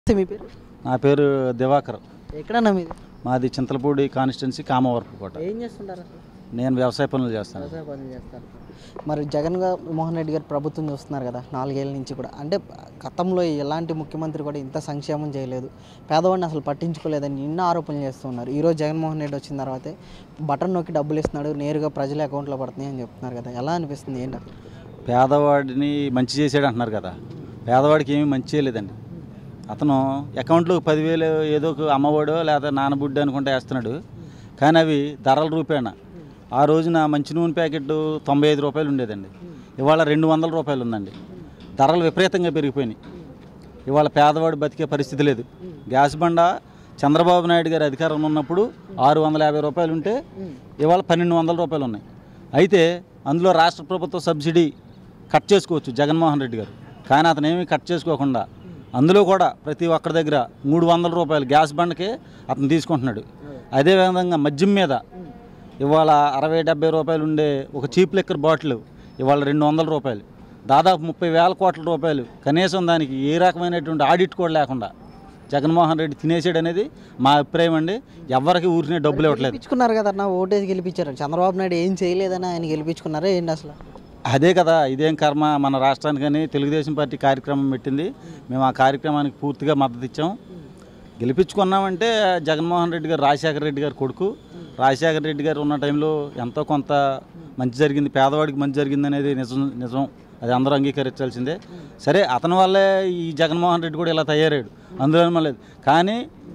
నమస్తే మీ పేరు నా పేరు దివాకర్ ఎక్కడన్నా మీది మాది చింతలపూడి కాన్స్టిట్యున్సీ కామవరపుకోట ఏం చేస్తుంటారు అసలు నేను వ్యవసాయ పనులు చేస్తాను వ్యవసాయ పనులు చేస్తారు మరి జగన్ గారు మోహన్ రెడ్డి గారు ప్రభుత్వం చూస్తున్నారు కదా నాలుగేళ్ల నుంచి కూడా అంటే గతంలో ఎలాంటి ముఖ్యమంత్రి కూడా ఇంత సంక్షేమం చేయలేదు పేదవాడిని అసలు పట్టించుకోలేదని నిన్న ఆరోపణలు చేస్తున్నారు ఈరోజు జగన్మోహన్ రెడ్డి వచ్చిన తర్వాతే బటన్ నొక్కి డబ్బులు ఇస్తున్నాడు నేరుగా ప్రజల అకౌంట్లో పడుతున్నాయి అని చెప్తున్నారు కదా ఎలా అనిపిస్తుంది ఏంటి అసలు పేదవాడిని మంచి చేసాడు అంటున్నారు కదా పేదవాడికి ఏమీ మంచి చేయలేదండి అతను అకౌంట్లో పదివేలు ఏదో ఒక అమ్మఒడో లేదా నానబుడ్డి అనుకుంటే వేస్తున్నాడు కానీ అవి ధరల రూపేణ ఆ రోజున మంచి నూనె ప్యాకెట్ తొంభై ఐదు రూపాయలు ఉండేదండి ఇవాళ రెండు వందల రూపాయలు ఉందండి ధరలు విపరీతంగా పెరిగిపోయినాయి ఇవాళ పేదవాడు బతికే పరిస్థితి లేదు గ్యాస్ బండ చంద్రబాబు నాయుడు గారి అధికారంలో ఉన్నప్పుడు ఆరు వందల యాభై రూపాయలు ఉంటే ఇవాళ పన్నెండు వందల రూపాయలు ఉన్నాయి అయితే అందులో రాష్ట్ర ప్రభుత్వ సబ్సిడీ కట్ చేసుకోవచ్చు జగన్మోహన్ రెడ్డి గారు కానీ అతను ఏమీ కట్ చేసుకోకుండా అందులో కూడా ప్రతి ఒక్కరి దగ్గర మూడు వందల రూపాయలు గ్యాస్ బండకే అతను తీసుకుంటున్నాడు అదేవిధంగా మద్యం మీద ఇవాళ అరవై డెబ్బై రూపాయలు ఉండే ఒక చీప్ లెక్కర్ బాటిల్ ఇవాళ రెండు వందల రూపాయలు దాదాపు ముప్పై వేల కోట్ల రూపాయలు కనీసం దానికి ఏ రకమైనటువంటి ఆడిట్ కూడా లేకుండా జగన్మోహన్ రెడ్డి తినేసాడు అనేది మా అభిప్రాయం అండి ఎవరికి ఊరినే డబ్బులు ఇవ్వట్లేదు గెలిపించుకున్నారు కదా అన్న ఓటేసి గెలిపించారు చంద్రబాబు నాయుడు ఏం చేయలేదని ఆయన గెలిపించుకున్నారా ఏంటి అసలు అదే కదా ఇదేం కర్మ మన రాష్ట్రానికని తెలుగుదేశం పార్టీ కార్యక్రమం పెట్టింది మేము ఆ కార్యక్రమానికి పూర్తిగా మద్దతు ఇచ్చాం గెలిపించుకున్నామంటే జగన్మోహన్ రెడ్డి గారు రాజశేఖర రెడ్డి గారు కొడుకు రాజశేఖర రెడ్డి గారు ఉన్న టైంలో ఎంతో కొంత మంచి జరిగింది పేదవాడికి మంచి జరిగింది అనేది నిజం నిజం అది అందరూ అంగీకరించాల్సిందే సరే అతని వల్లే ఈ జగన్మోహన్ రెడ్డి కూడా ఇలా తయారాడు అందులో లేదు కానీ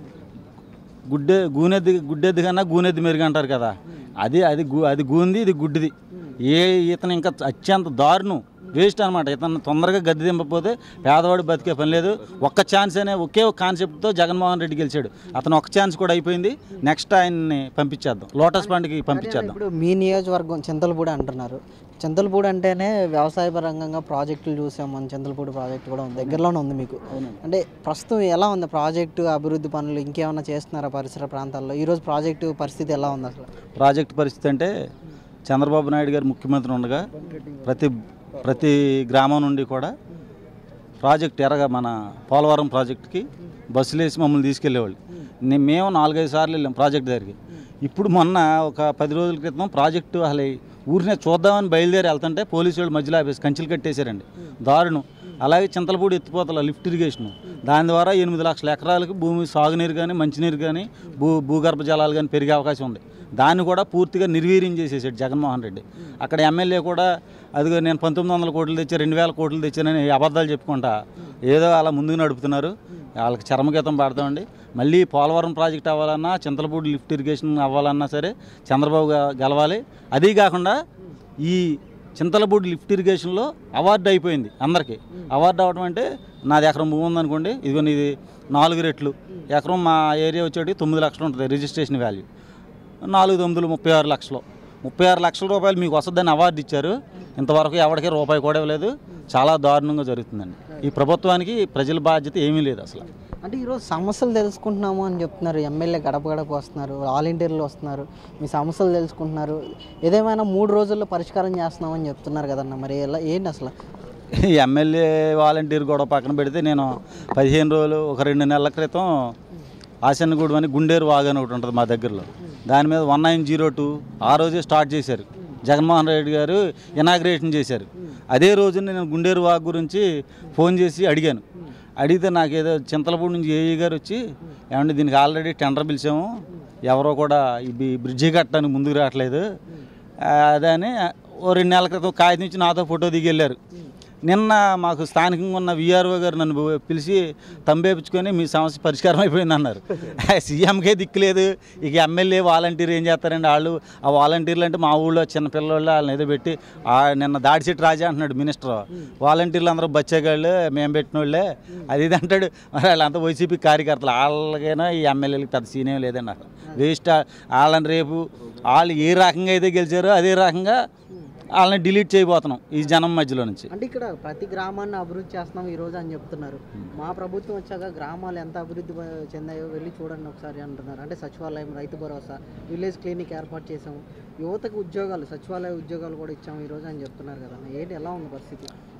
గుడ్డే గూనెద్ది గుడ్డెద్ది కన్నా గూనెద్ది మెరుగు అంటారు కదా అది అది గు అది గూంది ఇది గుడ్డిది ఏ ఇతను ఇంకా అత్యంత దారుణం వేస్ట్ అనమాట ఇతను తొందరగా గద్దె దింపకపోతే పేదవాడు బతికే పని లేదు ఒక్క ఛాన్స్ అనే ఒకే ఒక కాన్సెప్ట్తో జగన్మోహన్ రెడ్డి గెలిచాడు అతను ఒక్క ఛాన్స్ కూడా అయిపోయింది నెక్స్ట్ ఆయన్ని పంపించేద్దాం లోటస్ పండుగకి పంపించేద్దాం ఇప్పుడు మీ నియోజకవర్గం చింతలపూడి అంటున్నారు చింతలపూడి అంటేనే వ్యవసాయ పరంగా ప్రాజెక్టులు చూసాం మన చింతలపూడి ప్రాజెక్ట్ కూడా ఉంది దగ్గరలోనే ఉంది మీకు అంటే ప్రస్తుతం ఎలా ఉంది ప్రాజెక్టు అభివృద్ధి పనులు ఇంకేమైనా చేస్తున్నారా పరిసర ప్రాంతాల్లో ఈరోజు ప్రాజెక్టు పరిస్థితి ఎలా ఉంది అసలు ప్రాజెక్ట్ పరిస్థితి అంటే చంద్రబాబు నాయుడు గారు ముఖ్యమంత్రి ఉండగా ప్రతి ప్రతి గ్రామం నుండి కూడా ప్రాజెక్ట్ ఎరగా మన పోలవరం ప్రాజెక్ట్కి బస్సులు వేసి మమ్మల్ని తీసుకెళ్ళేవాళ్ళు నే- మేము నాలుగైదు సార్లు వెళ్ళాం ప్రాజెక్ట్ దగ్గరికి ఇప్పుడు మొన్న ఒక పది రోజుల క్రితం ప్రాజెక్టు అసలు ఊరినే చూద్దామని బయలుదేరి వెళ్తుంటే పోలీసు వాళ్ళు మధ్యలో ఆపేసి కంచెలు కట్టేశారండి దారుణం అలాగే చింతలపూడి ఎత్తిపోతల లిఫ్ట్ ఇరిగేషన్ దాని ద్వారా ఎనిమిది లక్షల ఎకరాలకు భూమి సాగునీరు కానీ మంచినీరు కానీ భూ భూగర్భ జలాలు కానీ పెరిగే అవకాశం ఉంది దాన్ని కూడా పూర్తిగా నిర్వీర్యం చేసేసాడు జగన్మోహన్ రెడ్డి అక్కడ ఎమ్మెల్యే కూడా అదిగో నేను పంతొమ్మిది వందల కోట్లు తెచ్చా రెండు వేల కోట్లు తెచ్చానని అబద్ధాలు చెప్పుకుంటా ఏదో అలా ముందుకు నడుపుతున్నారు వాళ్ళకి చర్మగీతం పాడతామండి మళ్ళీ పోలవరం ప్రాజెక్ట్ అవ్వాలన్నా చింతలపూడి లిఫ్ట్ ఇరిగేషన్ అవ్వాలన్నా సరే చంద్రబాబు గా- గెలవాలి అదీ కాకుండా ఈ చింతలపూడి లిఫ్ట్ ఇరిగేషన్లో అవార్డు అయిపోయింది అందరికీ అవార్డు అవ్వడం అంటే నాది ఎకరం భూమి ఉందనుకోండి ఇదిగో ఇది నాలుగు రెట్లు ఎకరం మా ఏరియా వచ్చేటి తొమ్మిది లక్షలు ఉంటుంది రిజిస్ట్రేషన్ వాల్యూ నాలుగు తొమ్మిదిలు ముప్పై ఆరు లక్షలు ముప్పై ఆరు లక్షల రూపాయలు మీకు వస్తుందని అవార్డు ఇచ్చారు ఇంతవరకు ఎవరికీ రూపాయి కూడా ఇవ్వలేదు చాలా దారుణంగా జరుగుతుందండి ఈ ప్రభుత్వానికి ప్రజల బాధ్యత ఏమీ లేదు అసలు అంటే ఈరోజు సమస్యలు తెలుసుకుంటున్నాము అని చెప్తున్నారు ఎమ్మెల్యే గడప గడప వస్తున్నారు వాలంటీర్లు వస్తున్నారు మీ సమస్యలు తెలుసుకుంటున్నారు ఏదేమైనా మూడు రోజుల్లో పరిష్కారం చేస్తున్నామని చెప్తున్నారు కదన్న మరి ఎలా ఏంటి అసలు ఎమ్మెల్యే వాలంటీర్ కూడా పక్కన పెడితే నేను పదిహేను రోజులు ఒక రెండు నెలల క్రితం ఆసన్నగూడెం అని గుండేరు వాగు అని ఒకటి ఉంటుంది మా దగ్గరలో దాని మీద వన్ నైన్ జీరో టూ ఆ రోజే స్టార్ట్ చేశారు జగన్మోహన్ రెడ్డి గారు ఇనాగ్రేషన్ చేశారు అదే రోజు నేను గుండేరు వాగు గురించి ఫోన్ చేసి అడిగాను అడిగితే నాకు ఏదో చింతలపూడి నుంచి ఏఈ గారు వచ్చి ఏమంటే దీనికి ఆల్రెడీ టెండర్ పిలిచాము ఎవరో కూడా ఈ బి- బ్రిడ్జి కట్టడానికి ముందుకు రావట్లేదు ఆ, అదే అని ఓ రెండు నెలల క్రితం కాగితం ఇచ్చి నాతో ఫోటో దిగి వెళ్ళారు నిన్న మాకు స్థానికంగా ఉన్న విఆర్ఓ గారు నన్ను పిలిచి తంబేపించుకొని మీ సమస్య పరిష్కారం అయిపోయింది అన్నారు సీఎంకే దిక్కులేదు ఇక ఎమ్మెల్యే వాలంటీర్ ఏం చేస్తారండి వాళ్ళు ఆ వాలంటీర్లు అంటే మా ఊళ్ళో చిన్న పిల్లలు వాళ్ళని ఏదో పెట్టి ఆ నిన్న దాడిచెట్టు రాజా అంటున్నాడు మినిస్టర్ వాలంటీర్లు అందరూ బచ్చేగాళ్ళు మేము పెట్టిన వాళ్ళే అది ఇది అంటాడు మరి వాళ్ళంతా వైసీపీ కార్యకర్తలు వాళ్ళకైనా ఈ ఎమ్మెల్యేలకు పెద్ద సీన్ ఏం లేదండి అసలు వేస్ట్ వాళ్ళని రేపు వాళ్ళు ఏ రకంగా అయితే గెలిచారో అదే రకంగా వాళ్ళని డిలీట్ చేయబోతున్నాం ఈ జనం మధ్యలో నుంచి అంటే ఇక్కడ ప్రతి గ్రామాన్ని అభివృద్ధి చేస్తున్నాం ఈ రోజు అని చెప్తున్నారు మా ప్రభుత్వం వచ్చాక గ్రామాలు ఎంత అభివృద్ధి ప- చెందాయో వెళ్ళి చూడండి ఒకసారి అంటున్నారు అంటే సచివాలయం రైతు భరోసా విలేజ్ క్లినిక్ ఏర్పాటు చేసాము యువతకు ఉద్యోగాలు సచివాలయ ఉద్యోగాలు కూడా ఇచ్చాము ఈ రోజు అని చెప్తున్నారు కదా ఏంటి ఎలా ఉంది పరిస్థితి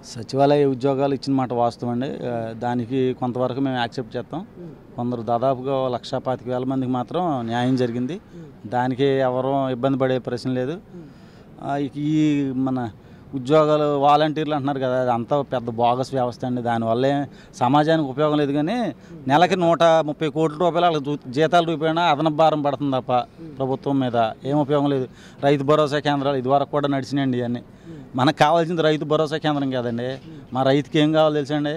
సచివాలయ ఉద్యోగాలు ఇచ్చిన మాట వాస్తవం అండి ఆ, దానికి కొంతవరకు మేము యాక్సెప్ట్ చేస్తాం కొందరు దాదాపుగా ఓ లక్ష పాతిక వేల మందికి మాత్రం న్యాయం జరిగింది దానికి ఎవరూ ఇబ్బంది పడే ప్రశ్న లేదు ఆ, ఇక ఈ మన ఉద్యోగాలు వాలంటీర్లు అంటున్నారు కదా అది అంతా పెద్ద బోగస్ వ్యవస్థ అండి దానివల్ల ఏం సమాజానికి ఉపయోగం లేదు కానీ నెలకి నూట ముప్పై కోట్ల రూపాయలు వాళ్ళకి జూ- జీతాలు రూపాయన అదనపు భారం పడుతుంది తప్ప ప్రభుత్వం మీద ఏం ఉపయోగం లేదు రైతు భరోసా కేంద్రాలు ఇదివరకు కూడా నడిచినాయండి ఇవన్నీ మనకు కావాల్సింది రైతు భరోసా కేంద్రం కాదండి మా రైతుకి ఏం కావాలో తెలుసండి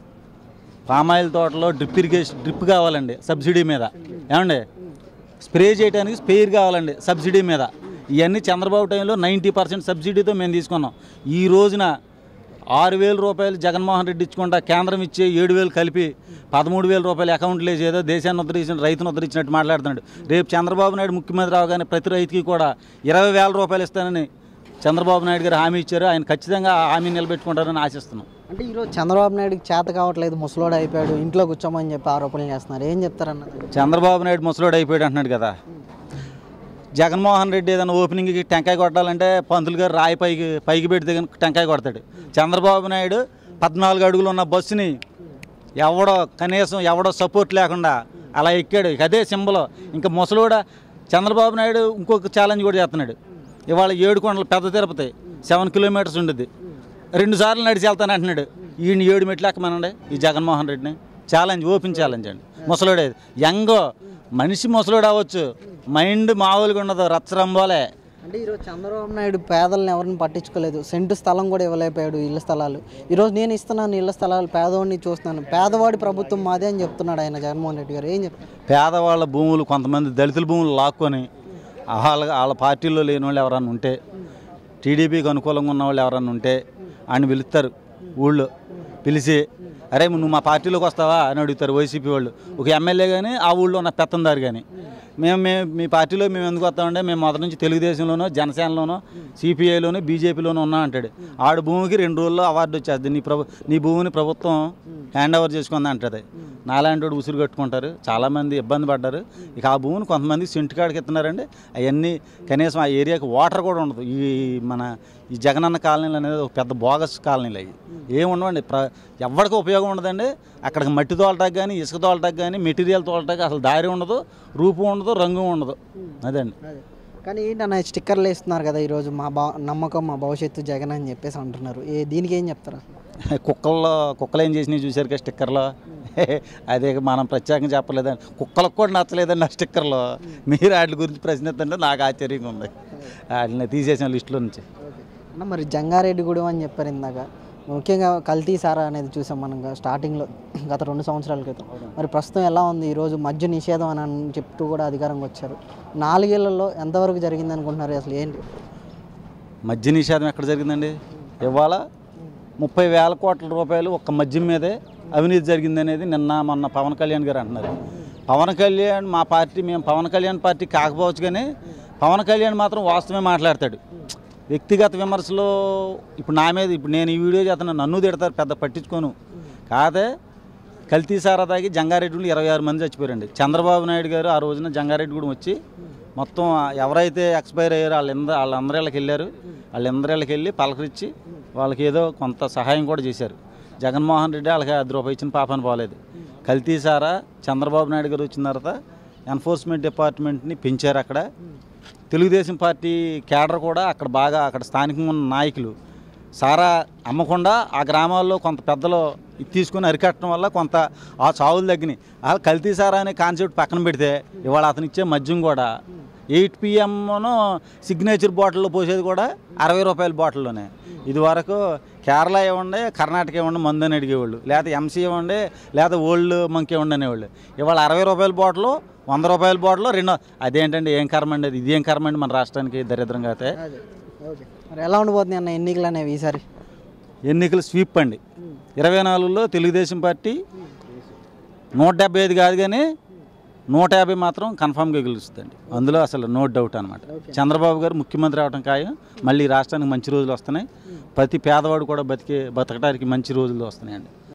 పామాయిల్ తోటలో డ్రిప్ ఇరిగేషన్ డ్రిప్ కావాలండి సబ్సిడీ మీద ఏమండి స్ప్రే చేయడానికి స్పేర్ కావాలండి సబ్సిడీ మీద ఇవన్నీ చంద్రబాబు టైంలో నైంటీ పర్సెంట్ సబ్సిడీతో మేము తీసుకున్నాం ఈ రోజున ఆరు వేల రూపాయలు జగన్మోహన్ రెడ్డి ఇచ్చుకుంటా కేంద్రం ఇచ్చే ఏడు వేలు కలిపి పదమూడు వేల రూపాయలు అకౌంట్లో వేసేదో దేశాన్ని ఉద్ధరించిన రైతును ఉద్ధరించినట్టు మాట్లాడుతున్నాడు రేపు చంద్రబాబు నాయుడు ముఖ్యమంత్రి అవగానే ప్రతి రైతుకి కూడా ఇరవై వేల రూపాయలు ఇస్తానని చంద్రబాబు నాయుడు గారు హామీ ఇచ్చారు ఆయన ఖచ్చితంగా ఆ హామీ నిలబెట్టుకుంటారని ఆశిస్తున్నాం అంటే ఈరోజు చంద్రబాబు నాయుడుకి చేత కావట్లేదు ముసలోడు అయిపోయాడు ఇంట్లో కూర్చోమని చెప్పి ఆరోపణలు చేస్తున్నారు ఏం చెప్తారన్న చంద్రబాబు నాయుడు ముసలోడు అయిపోయాడు అంటున్నాడు కదా జగన్మోహన్ రెడ్డి ఏదైనా ఓపెనింగ్కి టెంకాయ కొట్టాలంటే పంతులు గారు రాయి పైకి పైకి పెడితే కనుక టెంకాయ కొడతాడు చంద్రబాబు నాయుడు పద్నాలుగు అడుగులు ఉన్న బస్సుని ఎవడో కనీసం ఎవడో సపోర్ట్ లేకుండా అలా ఎక్కాడు ఇక అదే సింబల్ ఇంకా ముసలోడ చంద్రబాబు నాయుడు ఇంకొక ఛాలెంజ్ కూడా చేస్తున్నాడు ఇవాళ ఏడు కొండలు పెద్ద తిరుపతి సెవెన్ కిలోమీటర్స్ ఉండేది రెండు సార్లు నడిచి వెళ్తాను అంటున్నాడు ఈయన ఏడు మెట్లు ఎక్కమనండి ఈ జగన్మోహన్ రెడ్డిని ఛాలెంజ్ ఓపెన్ ఛాలెంజ్ అండి ముసలోడే యంగో మనిషి ముసలోడు అవ్వచ్చు మైండ్ మామూలుగా ఉండదు రచ్చరంబోలే అంటే ఈరోజు చంద్రబాబు నాయుడు పేదలను ఎవరిని పట్టించుకోలేదు సెంటు స్థలం కూడా ఇవ్వలేకపోయాడు ఇళ్ల స్థలాలు ఈరోజు నేను ఇస్తున్నాను ఇళ్ల స్థలాలు పేదవాడిని చూస్తున్నాను పేదవాడి ప్రభుత్వం మాదే అని చెప్తున్నాడు ఆయన జగన్మోహన్ రెడ్డి గారు ఏం చెప్తారు పేదవాళ్ళ భూములు కొంతమంది దళితుల భూములు లాక్కొని వాళ్ళ వాళ్ళ పార్టీలో లేని వాళ్ళు ఎవరన్నా ఉంటే టీడీపీకి అనుకూలంగా ఉన్న వాళ్ళు ఎవరన్నా ఉంటే ఆయన పిలుస్తారు ఊళ్ళో పిలిచి అరే నువ్వు మా పార్టీలోకి వస్తావా అని అడుగుతారు వైసీపీ వాళ్ళు ఒక ఎమ్మెల్యే కానీ ఆ ఊళ్ళో ఉన్న పెత్తందారు కానీ మేము మేము మీ పార్టీలో మేము ఎందుకు వస్తామంటే మేము మొదటి నుంచి తెలుగుదేశంలోనో జనసేనలోనో సిపిఐలోనో బీజేపీలోనో ఉన్నా అంటాడు ఆడ భూమికి రెండు రోజుల్లో అవార్డు వచ్చేది నీ ప్రభు నీ భూమిని ప్రభుత్వం హ్యాండ్ ఓవర్ చేసుకుంది అంటది నాలాంటి వాడు ఉసురు కట్టుకుంటారు చాలామంది ఇబ్బంది పడ్డారు ఇక ఆ భూమిని కొంతమంది సెంటు కాడికి ఇస్తున్నారండి అవన్నీ కనీసం ఆ ఏరియాకి వాటర్ కూడా ఉండదు ఈ మన ఈ జగనన్న కాలనీలు అనేది ఒక పెద్ద బోగస్ కాలనీలు అవి ఏమి ఉండవండి ప్ర ఎవరికి ఉపయోగం ఉండదండి అక్కడికి మట్టి తోలటానికి కానీ ఇసుక తోలటానికి కానీ మెటీరియల్ తోలటానికి అసలు దారి ఉండదు రూపం ఉండదు రంగు ఉండదు అదండి అదే కానీ ఏంటన్న స్టిక్కర్లు వేస్తున్నారు కదా ఈరోజు మా బా నమ్మకం మా భవిష్యత్తు జగన్ అని చెప్పేసి అంటున్నారు ఏ దీనికి ఏం చెప్తారా కుక్కల్లో కుక్కలు ఏం చేసినాయి చూశారు కదా స్టిక్కర్లో అదే మనం ప్రత్యేకంగా చెప్పలేదండి కుక్కలకు కూడా నచ్చలేదండి ఆ స్టిక్కర్లో మీరు వాటి గురించి ప్రశ్నిస్తుంటే నాకు ఆశ్చర్యంగా ఉంది వాటిని తీసేసిన లిస్టులో నుంచి అన్న మరి జంగారెడ్డిగూడెం అని చెప్పారు ఇందాక ముఖ్యంగా కల్తీ సారా అనేది చూసాం మనం గా- స్టార్టింగ్లో గత రెండు సంవత్సరాల క్రితం మరి ప్రస్తుతం ఎలా ఉంది ఈరోజు మద్య నిషేధం అని అని చెప్తూ కూడా అధికారంకి వచ్చారు నాలుగేళ్లలో ఎంతవరకు జరిగింది అనుకుంటున్నారు అసలు ఏంటి మద్య నిషేధం ఎక్కడ జరిగిందండి ఇవాళ ముప్పై వేల కోట్ల రూపాయలు ఒక్క మద్యం మీదే అవినీతి జరిగిందనేది నిన్న మొన్న పవన్ కళ్యాణ్ గారు అంటున్నారు పవన్ కళ్యాణ్ మా పార్టీ మేము పవన్ కళ్యాణ్ పార్టీ కాకపోవచ్చు కానీ పవన్ కళ్యాణ్ మాత్రం వాస్తవమే మాట్లాడతాడు వ్యక్తిగత విమర్శలు ఇప్పుడు నా మీద ఇప్పుడు నేను ఈ వీడియో చేస్తున్నా నన్ను తిడతారు పెద్ద పట్టించుకోను కాదే కల్తీ సారా తాగి జంగారెడ్డి ఇరవై ఆరు మంది చచ్చిపోయారండి చంద్రబాబు నాయుడు గారు ఆ రోజున జంగారెడ్డి కూడా వచ్చి మొత్తం ఎవరైతే ఎక్స్పైర్ అయ్యారో వాళ్ళందరూ వాళ్ళందరిళ్ళకి వెళ్ళారు వాళ్ళందరిళ్ళకి వెళ్ళి పలకరించి వాళ్ళకి ఏదో కొంత సహాయం కూడా చేశారు జగన్మోహన్ రెడ్డి వాళ్ళకి అది రూపాయి ఇచ్చిన పాపని పోలేదు కల్తీ సారా చంద్రబాబు నాయుడు గారు వచ్చిన తర్వాత ఎన్ఫోర్స్మెంట్ డిపార్ట్మెంట్ని పెంచారు అక్కడ తెలుగుదేశం పార్టీ కేడర్ కూడా అక్కడ బాగా అక్కడ స్థానికంగా ఉన్న నాయకులు సారా అమ్మకుండా ఆ గ్రామాల్లో కొంత పెద్దలు ఇది తీసుకుని అరికట్టడం వల్ల కొంత ఆ చావులు తగ్గినాయి అసలు కల్తీ సారా అనే కాన్సెప్ట్ పక్కన పెడితే ఇవాళ అతను ఇచ్చే మద్యం కూడా ఎయిట్ పిఎంను సిగ్నేచర్ బాటిల్లో పోసేది కూడా అరవై రూపాయల బాటిల్లోనే ఇది వరకు కేరళ ఇవ్వండి కర్ణాటక ఇవ్వండి మందు అని అడిగేవాళ్ళు లేకపోతే ఎంసీ ఇవ్వండి లేకపోతే ఓల్డ్ మంకి ఇవ్వండి అనేవాళ్ళు ఇవాళ అరవై రూపాయల బాటిల్ వంద రూపాయల బాటిల్ రెండు అదేంటండి ఏం కర్మ అండి అది ఇది ఏం కర్మ అండి మన రాష్ట్రానికి దరిద్రంగా అయితే అదే ఓకే మరి ఎలా ఉండబోతుంది అన్న ఎన్నికలు అనేవి ఈసారి ఎన్నికలు స్వీప్ అండి ఇరవై నాలుగులో తెలుగుదేశం పార్టీ నూట డెబ్బై ఐదు కాదు కానీ నూట యాభై మాత్రం కన్ఫామ్గా గెలుస్తుందండి అందులో అసలు నో డౌట్ అనమాట చంద్రబాబు గారు ముఖ్యమంత్రి అవడం ఖాయం మళ్ళీ ఈ రాష్ట్రానికి మంచి రోజులు వస్తున్నాయి ప్రతి పేదవాడు కూడా బతికే బతకడానికి మంచి రోజులు వస్తున్నాయండి